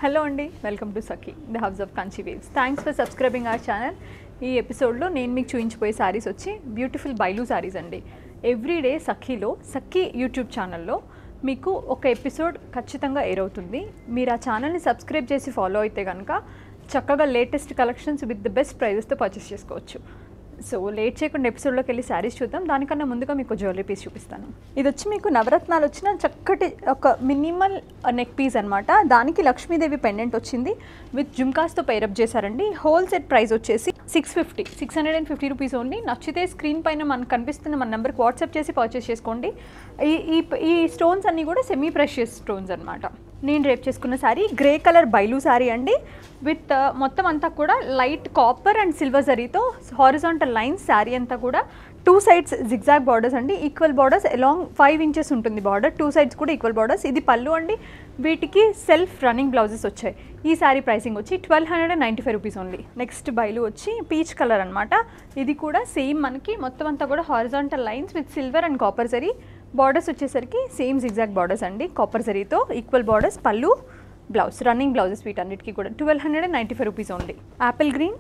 hello అండి welcome to Sakhi the house of Kanchi waves thanks for subscribing our channel ఈ ఎపిసోడ్లో నేను మీకు చూపించిపోయే శారీస్ వచ్చి బ్యూటిఫుల్ బైలు శారీస్ అండి ఎవ్రీడే సఖీలో సఖీ యూట్యూబ్ ఛానల్లో మీకు ఒక ఎపిసోడ్ ఖచ్చితంగా ఎయిర్ అవుతుంది మీరు ఆ ఛానల్ని సబ్స్క్రైబ్ చేసి ఫాలో అయితే కనుక చక్కగా latest collections with the best ప్రైజెస్తో పర్చేస్ చేసుకోవచ్చు సో లేట్ చేయకుండా ఎపిసోడ్లోకి వెళ్ళి శారీస్ చూద్దాం దానికన్నా ముందుగా మీకు జ్యువెలరీ పీస్ చూపిస్తాను ఇది వచ్చి మీకు నవరత్నాలు వచ్చిన చక్కటి ఒక మినిమల్ నెక్ పీస్ అనమాట దానికి లక్ష్మీదేవి పెండెంట్ వచ్చింది విత్ జుమ్కాస్తో పైరప్ చేశారండి హోల్ సెట్ ప్రైస్ వచ్చేసి six fifty six hundred and fifty rupees only నచ్చితే స్క్రీన్ పైన మనకు కనిపిస్తున్న మన నెంబర్కి వాట్సాప్ చేసి పర్చేస్ చేసుకోండి ఈ ఈ ఈ స్టోన్స్ అన్నీ కూడా సెమీ ప్రెషియస్ స్టోన్స్ అనమాట నేను రేపు చేసుకున్న శారీ గ్రే కలర్ బైలు శారీ అండి విత్ మొత్తం అంతా కూడా లైట్ కాపర్ అండ్ సిల్వర్ జరీతో హారిజాంటల్ లైన్స్ శారీ అంతా కూడా టూ సైడ్స్ జిగ్జాగ్ బార్డర్స్ అండి equal borders along five inches ఉంటుంది బార్డర్ టూ సైడ్స్ కూడా ఈక్వల్ బార్డర్స్ ఇది పళ్ళు అండి వీటికి సెల్ఫ్ రన్నింగ్ బ్లౌజెస్ వచ్చాయి ఈ శారీ ప్రైసింగ్ వచ్చి twelve hundred and ninety five rupees only next బైలు వచ్చి పీచ్ కలర్ అనమాట ఇది కూడా సేమ్ మనకి మొత్తం అంతా కూడా horizontal lines with silver and copper zari borders వచ్చేసరికి సేమ్ జిగ్జాగ్ బార్డర్స్ అండి కాపర్ జరీతో equal borders pallu blouse running blouses వీటన్నిటికీ కూడా twelve hundred and ninety five rupees only apple green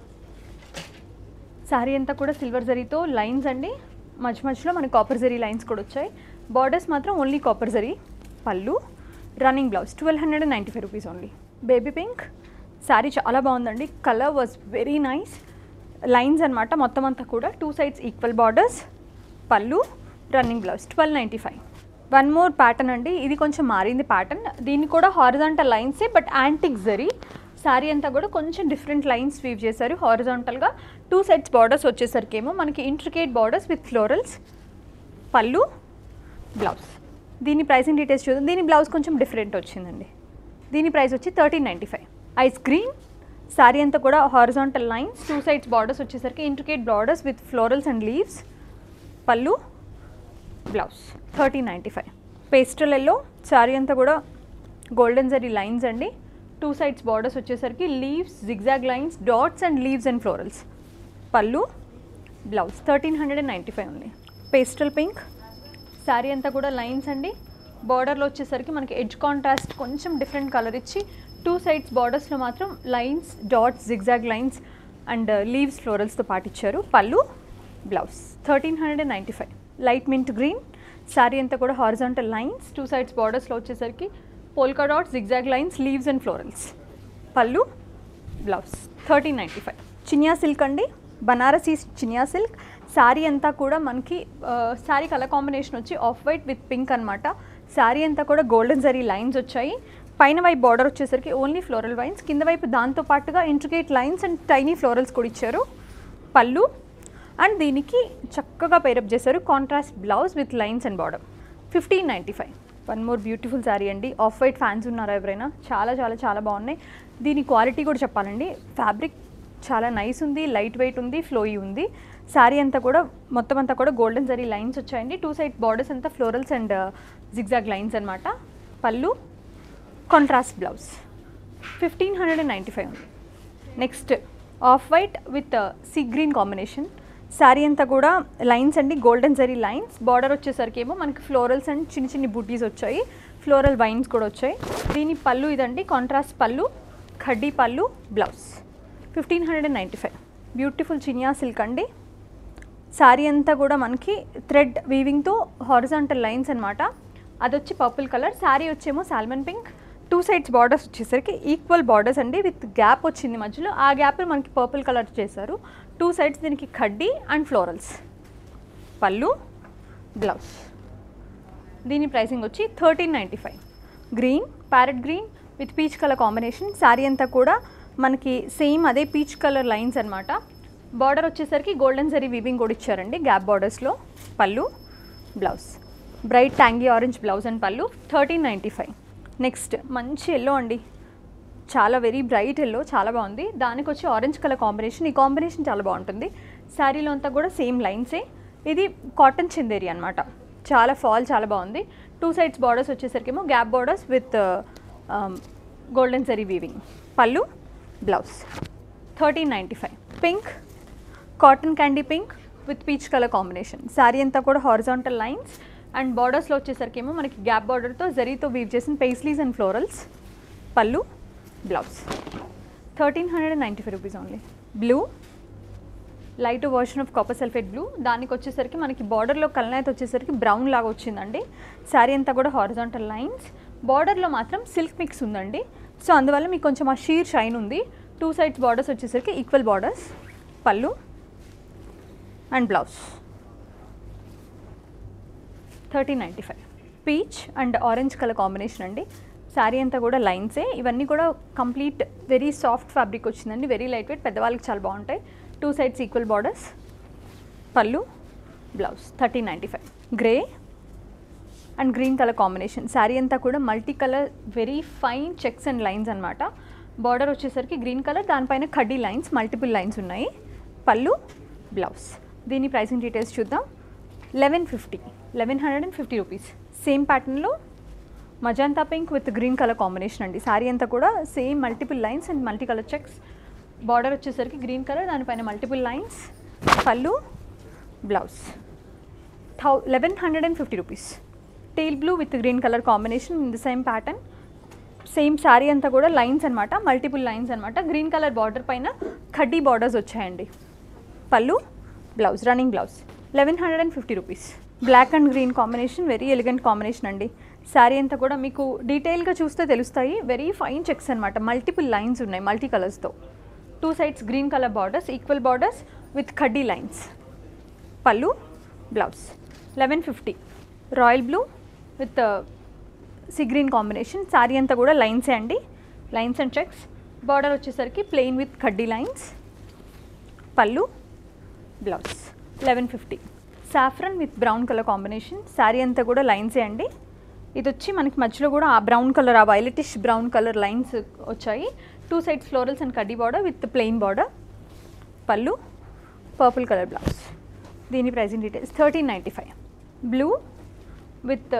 sari అంతా కూడా సిల్వర్ జరీతో లైన్స్ అండి మధ్య మధ్యలో మనకి కాపర్ జరీ లైన్స్ కూడా వచ్చాయి బార్డర్స్ మాత్రం only copper zari pallu running blouse twelve hundred and ninety five rupees only baby pink sari చాలా బాగుందండి colour was very nice lines అనమాట మొత్తం అంతా కూడా two sides equal borders pallu running blouse twelve ninety five one more pattern అండి ఇది కొంచెం మారింది ప్యాటర్న్ దీన్ని కూడా హారిజాంటల్ లైన్సే బట్ యాంటిక్ జరీ శారీ అంతా కూడా కొంచెం డిఫరెంట్ లైన్స్ వీవ్ చేశారు హారిజాంటల్గా టూ సైడ్స్ బార్డర్స్ వచ్చేసరికి ఏమో మనకి intricate borders with florals pallu blouse దీని ప్రైసింగ్ డీటెయిల్స్ చూద్దాం దీని బ్లౌజ్ కొంచెం డిఫరెంట్ వచ్చిందండి దీని ప్రైస్ వచ్చి thirteen ninety five ice green sari అంతా కూడా horizontal lines two sides borders వచ్చేసరికి intricate borders with florals and leaves pallu blouse thirteen ninety five pastel yellow sari అంతా కూడా గోల్డెన్ జరీ లైన్స్ అండి టూ సైడ్స్ బార్డర్స్ వచ్చేసరికి leaves zigzag lines dots and leaves and florals pallu blouse thirteen hundred and ninety five ఉంది pastel pink sari అంతా కూడా lines అండి బార్డర్లో వచ్చేసరికి మనకి ఎడ్జ్ కాంట్రాస్ట్ కొంచెం డిఫరెంట్ కలర్ ఇచ్చి టూ సైడ్స్ బార్డర్స్లో మాత్రం lines dots zigzag lines and leaves ఫ్లోరల్స్తో పాటు ఇచ్చారు pallu blouse thirteen hundred and ninety five light mint green sari అంతా కూడా హారిజాంటల్ లైన్స్ టూ సైడ్స్ బార్డర్స్లో వచ్చేసరికి polka dots zigzag lines leaves and florals pallu blouse thirteen ninety five Chiniya silk అండి Banarasi Chiniya silk sari అంతా కూడా మనకి శారీ కలర్ కాంబినేషన్ వచ్చి ఆఫ్ వైట్ విత్ పింక్ అనమాట శారీ అంతా కూడా గోల్డెన్ జరీ లైన్స్ వచ్చాయి పైన వైపు బార్డర్ వచ్చేసరికి ఓన్లీ ఫ్లోరల్ వైన్స్ కింద వైపు దాంతో పాటుగా intricate lines and tiny florals కూడా ఇచ్చారు పళ్ళు అండ్ దీనికి చక్కగా పేరప్ చేశారు contrast blouse with lines and border fifteen ninety five one more beautiful sari అండి ఆఫ్ వైట్ ఫ్యాన్స్ ఉన్నారా ఎవరైనా చాలా చాలా చాలా బాగున్నాయి దీని క్వాలిటీ కూడా చెప్పాలండి ఫ్యాబ్రిక్ చాలా నైస్ ఉంది లైట్ వెయిట్ ఉంది ఫ్లోయి ఉంది శారీ అంతా కూడా మొత్తం అంతా కూడా గోల్డెన్ జరీ లైన్స్ వచ్చాయండి టూ సైడ్ బార్డర్స్ అంతా ఫ్లోరల్స్ అండ్ జిగ్జాగ్ లైన్స్ అనమాట pallu contrast blouse fifteen hundred and ninety five ఉంది next off white with sea green combination sari అంతా కూడా లైన్స్ అండి గోల్డెన్ జరీ లైన్స్ బార్డర్ వచ్చేసరికి ఏమో మనకి ఫ్లోరల్స్ అండ్ చిన్న చిన్ని బూటీస్ వచ్చాయి ఫ్లోరల్ వైన్స్ కూడా వచ్చాయి దీని పళ్ళు ఇదండి contrast pallu khaddi pallu blouse fifteen hundred and ninety five beautiful Chiniya silk అండి శారీ అంతా కూడా మనకి థ్రెడ్ వీవింగ్తో హారిజాంటల్ లైన్స్ అనమాట అది వచ్చి పర్పుల్ కలర్ శారీ వచ్చేమో salmon pink two sides borders వచ్చేసరికి ఈక్వల్ బార్డర్స్ అండి విత్ గ్యాప్ వచ్చింది మధ్యలో ఆ గ్యాప్ మనకి పర్పుల్ కలర్ చేశారు టూ సైడ్స్ దీనికి khaddi and florals pallu blouse దీని ప్రైసింగ్ వచ్చి thirteen ninety five green parrot green with peach colour combination sari అంతా కూడా మనకి సేమ్ అదే పీచ్ కలర్ లైన్స్ అనమాట బార్డర్ వచ్చేసరికి గోల్డెన్ జరీ వీవింగ్ కూడా ఇచ్చారండి గ్యాప్ బార్డర్స్లో pallu blouse bright tangy orange blouse and pallu thirteen ninety five next మంచి ఎల్లో అండి చాలా వెరీ బ్రైట్ ఎల్లో చాలా బాగుంది దానికి వచ్చి ఆరెంజ్ కలర్ కాంబినేషన్ ఈ కాంబినేషన్ చాలా బాగుంటుంది శారీలో అంతా కూడా సేమ్ లైన్సే ఇది కాటన్ చిందేరి అనమాట చాలా ఫాల్ చాలా బాగుంది టూ సైడ్స్ బార్డర్స్ వచ్చేసరికి ఏమో gap borders with golden zari weaving pallu blouse thirteen ninety five pink cotton candy pink with peach colour combination sari అంతా కూడా హారిజాంటల్ లైన్స్ అండ్ బార్డర్స్లో వచ్చేసరికి ఏమో మనకి గ్యాప్ బార్డర్తో జరీతో వీవ్ చేసిన paisleys and florals pallu blouse thirteen hundred and ninety five rupees only blue light version of copper sulphate blue దానికి వచ్చేసరికి మనకి బార్డర్లో కలనైతే వచ్చేసరికి బ్రౌన్ లాగా వచ్చిందండి శారీ అంతా కూడా హారిజాంటల్ లైన్స్ బార్డర్లో మాత్రం సిల్క్ మిక్స్ ఉందండి సో అందువల్ల మీకు కొంచెం ఆ షీర్ షైన్ ఉంది టూ సైడ్స్ బార్డర్స్ వచ్చేసరికి equal borders pallu and blouse thirteen ninety five peach and orange colour combination అండి శారీ అంతా కూడా లైన్సే ఇవన్నీ కూడా కంప్లీట్ వెరీ సాఫ్ట్ ఫ్యాబ్రిక్ వచ్చిందండి వెరీ లైట్ వెయిట్ పెద్దవాళ్ళకి చాలా బాగుంటాయి two sides equal borders pallu blouse thirteen ninety five grey and green colour combination sari అంతా కూడా multi colour very fine checks and lines అనమాట బార్డర్ వచ్చేసరికి గ్రీన్ కలర్ దానిపైన కడ్డీ లైన్స్ మల్టిపుల్ లైన్స్ ఉన్నాయి పళ్ళు బ్లౌజ్ దీని ప్రైసింగ్ డీటెయిల్స్ చూద్దాం eleven fifty eleven hundred and fifty rupees same ప్యాటర్న్లో magenta pink with green colour combination అండి శారీ అంతా కూడా same multiple lines and multi colour checks border వచ్చేసరికి గ్రీన్ కలర్ దానిపైన multiple lines pallu blouse thou eleven hundred and fifty rupees teal blue with green colour combination in the same pattern same sari అంతా కూడా lines అనమాట multiple lines అనమాట green colour border పైన కడ్డీ borders వచ్చాయండి pallu blouse running blouse eleven hundred and fifty rupees black and green combination very elegant combination అండి శారీ అంతా కూడా మీకు డీటెయిల్గా చూస్తే తెలుస్తాయి వెరీ ఫైన్ చెక్స్ అనమాట మల్టిపుల్ లైన్స్ ఉన్నాయి మల్టీ కలర్స్తో two sides green colour borders equal borders with కడ్డీ lines pallu blouse eleven fifty royal blue with sea green combination sari అంతా కూడా లైన్సే అండి లైన్స్ అండ్ చెక్స్ బార్డర్ వచ్చేసరికి ప్లెయిన్ విత్ కడ్డీ lines pallu blouse eleven fifty saffron with brown colour combination sari అంతా కూడా లైన్సే అండి ఇది వచ్చి మనకి మధ్యలో కూడా ఆ బ్రౌన్ కలర్ ఆ వైలెటిష్ బ్రౌన్ కలర్ లైన్స్ వచ్చాయి టూ సైడ్స్ ఫ్లోరల్స్ అండ్ కడ్డీ border with plain border pallu purple colour blouse దీని pricing details thirteen ninety five blue with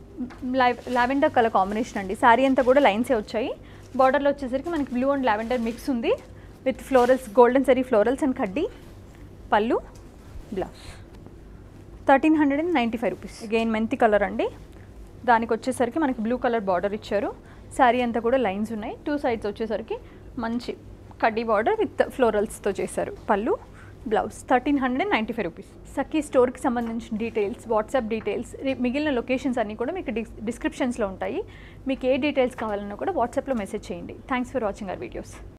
lavender colour combination అండి శారీ అంతా కూడా లైన్సే వచ్చాయి బార్డర్లో వచ్చేసరికి మనకి బ్లూ అండ్ లావెండర్ మిక్స్ ఉంది with florals golden zari florals and కడ్డీ pallu blouse thirteen hundred and ninety five rupees again methi colour అండి దానికి వచ్చేసరికి మనకి బ్లూ కలర్ బార్డర్ ఇచ్చారు శారీ అంతా కూడా లైన్స్ ఉన్నాయి టూ సైడ్స్ వచ్చేసరికి మంచి కడ్డీ బార్డర్ విత్ ఫ్లోరల్స్తో చేశారు pallu blouse thirteen hundred and ninety five rupees Sakhi స్టోర్కి సంబంధించిన డీటెయిల్స్ వాట్సాప్ డీటెయిల్స్ రి- మిగిలిన లొకేషన్స్ అన్నీ కూడా మీకు డిస్ డిస్క్రిప్షన్స్లో ఉంటాయి మీకు ఏ డీటెయిల్స్ కావాలన్నా కూడా వాట్సాప్లో మెసేజ్ చేయండి thanks for watching our videos